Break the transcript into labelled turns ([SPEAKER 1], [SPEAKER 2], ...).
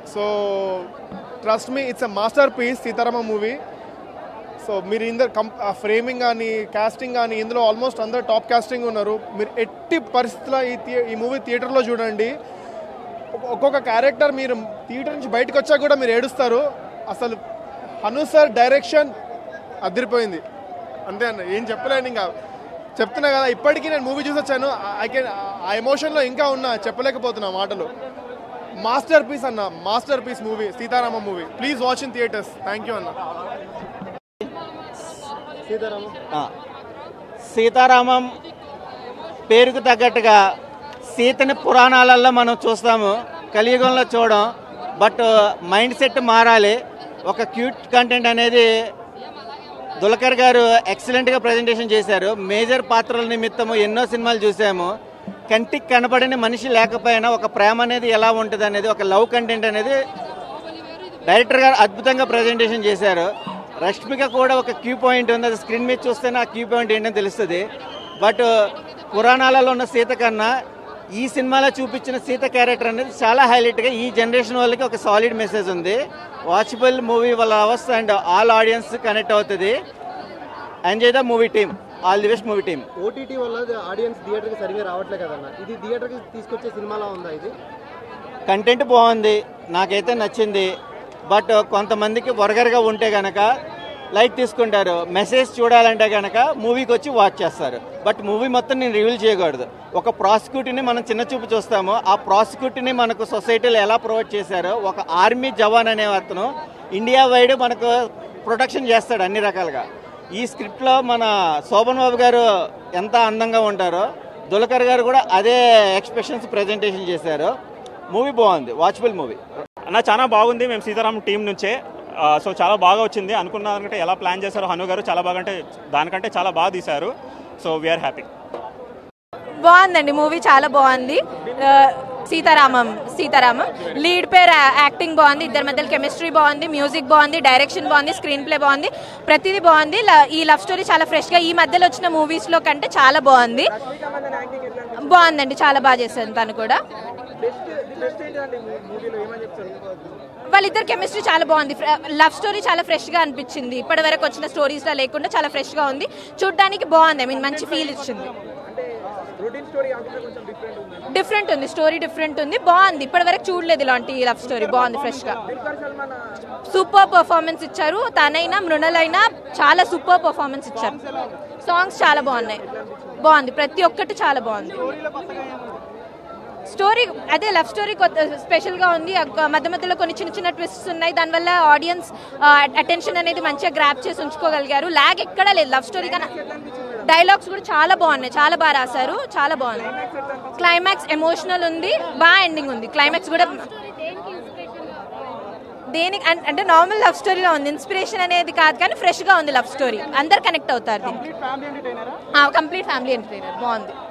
[SPEAKER 1] so trust me it's a masterpiece Sitarama movie so మీరు ఇందరు కం framing కానీ casting కానీ ఇందులో ఆల్మోస్ట్ అందరు టాప్ కాస్టింగ్ ఉన్నారు మీరు ఎట్టి పరిస్థితుల్లో ఈ థియే ఈ మూవీ థియేటర్లో చూడండి ఒక్కొ- ఒక్కొక్క క్యారెక్టర్ మీరు థియేటర్ నుంచి బయటకు వచ్చాక కూడా మీరు ఏడుస్తారు అసలు హను సార్ డైరెక్షన్ అదిరిపోయింది అంతే అన్న ఏం చెప్పలేను ఇంకా చెప్తున్నా కదా ఇప్పటికీ నేను మూవీ చూసి వచ్చాను ఐ కెన్ ఆ ఎమోషన్లో ఇంకా ఉన్నా చెప్పలేకపోతున్నా మాటలు మాస్టర్ పీస్ అన్న masterpiece movie Sitarama movie please watch in theatres thank you అన్న సీతారామ
[SPEAKER 2] ఆ, సీతారామం పేరుకు తగ్గట్టుగా సీతని పురాణాలలో మనం చూస్తాము కలియుగంలో చూడం బట్ మైండ్ సెట్ మారాలి ఒక క్యూట్ కంటెంట్ అనేది దులకర్ గారు ఎక్సలెంట్గా ప్రజెంటేషన్ చేశారు మేజర్ పాత్రల నిమిత్తము ఎన్నో సినిమాలు చూసాము కంటికి కనపడని మనిషి లేకపోయినా ఒక ప్రేమ అనేది ఎలా ఉంటుంది అనేది ఒక లవ్ కంటెంట్ అనేది డైరెక్టర్ గారు అద్భుతంగా ప్రజెంటేషన్ చేశారు రష్మిక కూడా ఒక క్యూ పాయింట్ ఉంది అది స్క్రీన్ మీద చూస్తేనే ఆ క్యూ పాయింట్ ఏంటో తెలుస్తుంది బట్ పురాణాలలో ఉన్న సీత కన్నా ఈ సినిమాలో చూపించిన సీత క్యారెక్టర్ అనేది చాలా హైలైట్గా ఈ జనరేషన్ వాళ్ళకి ఒక సాలిడ్ మెసేజ్ ఉంది వాచబుల్ మూవీ వాళ్ళ అవస్థ అండ్ ఆల్ ఆడియన్స్ కనెక్ట్ అవుతుంది enjoy the movie team all the best movie team
[SPEAKER 3] OTT వల్ల ఆడియన్స్ థియేటర్కి సరిగా రావట్లే కదన్న ఇది థియేటర్కి తీసుకొచ్చే సినిమాలా ఉందా ఇది
[SPEAKER 2] కంటెంట్ బాగుంది నాకైతే నచ్చింది బట్ కొంతమందికి వరగరగా ఉంటే గనక లైట్ తీసుకుంటారు మెసేజ్ చూడాలంటే గనక మూవీకి వచ్చి వాచ్ చేస్తారు బట్ మూవీ మొత్తం నేను రివీల్ చేయకూడదు ఒక ప్రాసిక్యూట్ని మనం చిన్న చూపు చూస్తాము ఆ ప్రాసిక్యూట్ని మనకు సొసైటీలో ఎలా ప్రొవైడ్ చేశారో ఒక ఆర్మీ జవాన్ అనే అతను ఇండియా వైడ్ మనకు ప్రొటెక్షన్ చేస్తాడు అన్ని రకాలుగా ఈ స్క్రిప్ట్లో మన శోభన్ బాబు గారు ఎంత అందంగా ఉంటారో దులకర్ గారు కూడా అదే ఎక్స్ప్రెషన్స్ ప్రజెంటేషన్ చేశారు మూవీ బాగుంది వాచబుల్ మూవీ
[SPEAKER 4] అన్న చాలా బాగుంది మేము సీతారాం టీం నుంచే ఆ, సో చాలా బాగా వచ్చింది అనుకున్న దానికంటే ఎలా ప్లాన్ చేశారో హను గారు చాలా బాగా అంటే దానికంటే చాలా బాగా తీశారు సో వీఆర్ హ్యాపీ
[SPEAKER 5] బాగుందండి మూవీ చాలా బాగుంది ఆ, సీతారామం సీతారామం లీడ్ పేరు యాక్టింగ్ బాగుంది ఇద్దరి మధ్యలో కెమిస్ట్రీ బాగుంది మ్యూజిక్ బాగుంది డైరెక్షన్ బాగుంది స్క్రీన్ ప్లే బాగుంది ప్రతిదీ బాగుంది ల- ఈ లవ్ స్టోరీ చాలా ఫ్రెష్గా ఈ మధ్యలో వచ్చిన మూవీస్లో కంటే చాలా బాగుంది బాగుందండి చాలా బాగా చేశారు తను కూడా వాళ్ళిద్దరు కెమిస్ట్రీ చాలా బాగుంది లవ్ స్టోరీ చాలా ఫ్రెష్ గా అనిపించింది ఇప్పటి వరకు వచ్చిన స్టోరీస్ లా లేకుండా చాలా ఫ్రెష్ గా ఉంది చూడడానికి బాగుంది ఐ మీన్ మంచి ఫీల్ ఇచ్చింది డిఫరెంట్ ఉంది స్టోరీ డిఫరెంట్ ఉంది బాగుంది ఇప్పటి వరకు చూడలేదు ఇలాంటి లవ్ స్టోరీ బాగుంది ఫ్రెష్ గా సూపర్ పర్ఫార్మెన్స్ ఇచ్చారు తనైనా మృణలైనా చాలా సూపర్ పర్ఫార్మెన్స్ ఇచ్చారు సాంగ్స్ చాలా బాగున్నాయి బాగుంది ప్రతి ఒక్కటి చాలా బాగుంది స్టోరీ అదే లవ్ స్టోరీ కొత్త స్పెషల్గా ఉంది ఆ మధ్య మధ్యలో కొన్ని చిన్న చిన్న ట్విస్ట్స్ ఉన్నాయి దానివల్ల ఆడియన్స్ అటెన్షన్ అనేది మంచిగా గ్రాప్ చేసి ఉంచుకోగలిగారు లాగ్ ఎక్కడా లేదు లవ్ స్టోరీ కన్నా డైలాగ్స్ కూడా చాలా బాగున్నాయి చాలా బాగా రాశారు చాలా బాగుంది క్లైమాక్స్ ఎమోషనల్ ఉంది బాగా ఎండింగ్ ఉంది క్లైమాక్స్ కూడా దేనికి అన్- అంటే నార్మల్ లవ్ స్టోరీలో ఉంది ఇన్స్పిరేషన్ అనేది కాదు కానీ ఫ్రెష్గా ఉంది లవ్ స్టోరీ అందరు కనెక్ట్ అవుతారు దీనికి కంప్లీట్ ఫ్యామిలీ ఎంటర్టైనర్ బాగుంది